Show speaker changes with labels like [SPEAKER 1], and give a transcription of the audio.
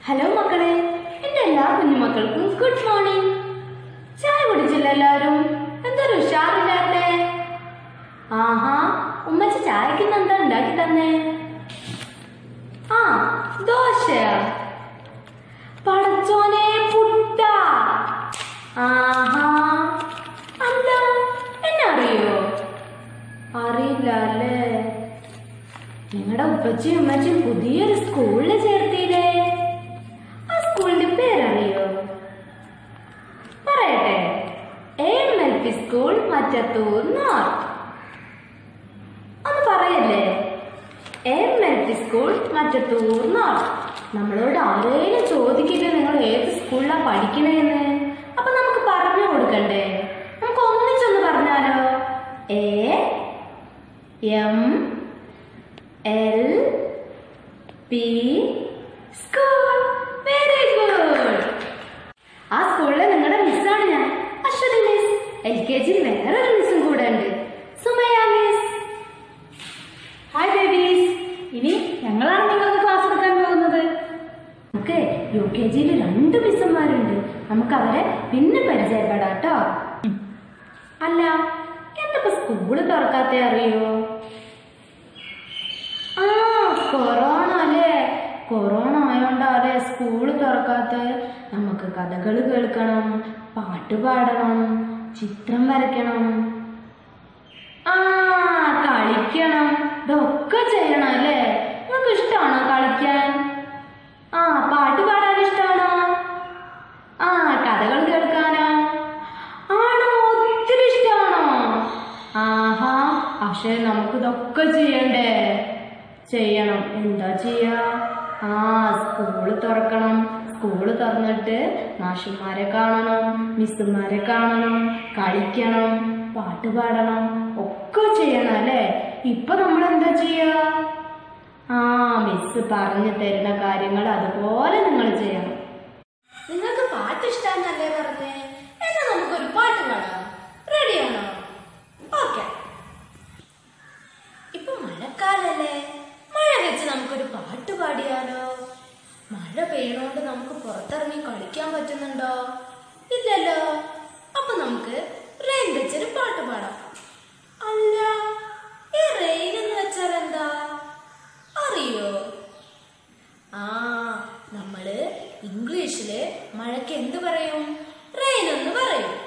[SPEAKER 1] hello മക്കളെ എന്റെ എല്ലാ കുഞ്ഞുമക്കൾക്കും ഗുഡ് മോർണിംഗ് ചായ കുടിച്ചില്ല എല്ലാരും എന്തൊരു ഉഷാറില്ലാത്തെ ആഹാ ഉമ്മച്ചി ചായക്ക് ഇന്ന് എന്താ ഉണ്ടാക്കി തന്നെ ആ ദോശയാ പടച്ചോനെ പുട്ട ആഹാ അല്ല എന്നെ അറിയോ അറിയില്ല അല്ലേ നിങ്ങളുടെ ഉപ്പച്ചിയും ഉമ്മച്ചിയും പുതിയൊരു സ്കൂളിൽ ചേർത്തിയില്ലേ ആ സ്കൂളിന്റെ പേരറിയോ പറയട്ടെ M L P school Mattathur north ഒന്ന് പറയല്ലേ M L P school Mattathur north നമ്മളോട് ആരേലും ചോദിക്കില്ലേ നിങ്ങൾ ഏത് സ്കൂളിലാണ് പഠിക്കണേന്ന് അപ്പൊ നമുക്ക് പറഞ്ഞു കൊടുക്കണ്ടേ നമുക്ക് ഒന്നിച്ചൊന്ന് പറഞ്ഞാലോ A M L P school very good ആ സ്കൂളിലെ നിങ്ങളുടെ മിസ്സാണ് ഞാൻ Aswathy miss L K G വേറൊരു മിസ്സും കൂടെ ഉണ്ട് സുമയ മിസ്
[SPEAKER 2] ഹായ് ബേബീസ് ഇനി ഞങ്ങളാണ് നിങ്ങൾക്ക് ക്ലാസ് എടുക്കാൻ പോകുന്നത്
[SPEAKER 1] നമുക്ക് യു കെ ജിയിൽ രണ്ട് മിസ്സുമാരുണ്ട് നമുക്ക് അവരെ പിന്നെ പരിചയപ്പെടാം കേട്ടോ അല്ല എന്നിപ്പോ സ്കൂള് തുറക്കാത്ത അറിയോ ആ കൊറോണ അല്ലേ കൊറോണ ആയോണ്ടാലേ സ്കൂള് തുറക്കാത്ത നമുക്ക് കഥകൾ കേൾക്കണം പാട്ട് പാടണം ചിത്രം വരയ്ക്കണം ആ കളിക്കണം ഇതൊക്കെ ചെയ്യണം അല്ലേ നിങ്ങൾക്ക് ഇഷ്ടമാണോ കളിക്കാൻ ആ പാട്ട് പാടാൻ ഇഷ്ടമാണോ ആ കഥകൾ കേൾക്കാനോ ആണോ ഒത്തിരി ഇഷ്ടമാണോ ആഹാ പക്ഷെ നമുക്ക് ഇതൊക്കെ ചെയ്യണ്ടേ ചെയ്യണം എന്താ ചെയ്യാ ആ സ്കൂള് തുറക്കണം സ്കൂള് തുറന്നിട്ട് മാഷന്മാരെ കാണണം മിസ്സുമാരെ കാണണം കളിക്കണം പാട്ട് പാടണം ഒക്കെ ചെയ്യണം അല്ലേ ഇപ്പൊ നമ്മൾ എന്താ ചെയ്യാ ആ മിസ് പറഞ്ഞു തരുന്ന കാര്യങ്ങൾ അതുപോലെ നിങ്ങൾ ചെയ്യണം നിങ്ങൾക്ക് പാട്ട് ഇഷ്ടാന്നല്ലേ പറഞ്ഞേ എന്നാ നമുക്കൊരു പാട്ട് പാടാം റെഡിയാണോ ഓക്കെ ഇപ്പൊ മഴക്കാലല്ലേ മഴ വെച്ച് നമുക്കൊരു പാട്ട് പാടിയാലോ മഴ പെയ്യണോണ്ട് നമുക്ക് പുറത്തിറങ്ങി കളിക്കാൻ പറ്റുന്നുണ്ടോ ഇല്ലല്ലോ അപ്പൊ നമുക്ക് റെയിൻ വെച്ചൊരു പാട്ട് പാടാം അല്ല ഈ റെയിൻ എന്ന് വെച്ചാൽ എന്താ അറിയോ ആ നമ്മള് ഇംഗ്ലീഷില് മഴയ്ക്ക് എന്ത് പറയും റെയിൻ എന്ന് പറയും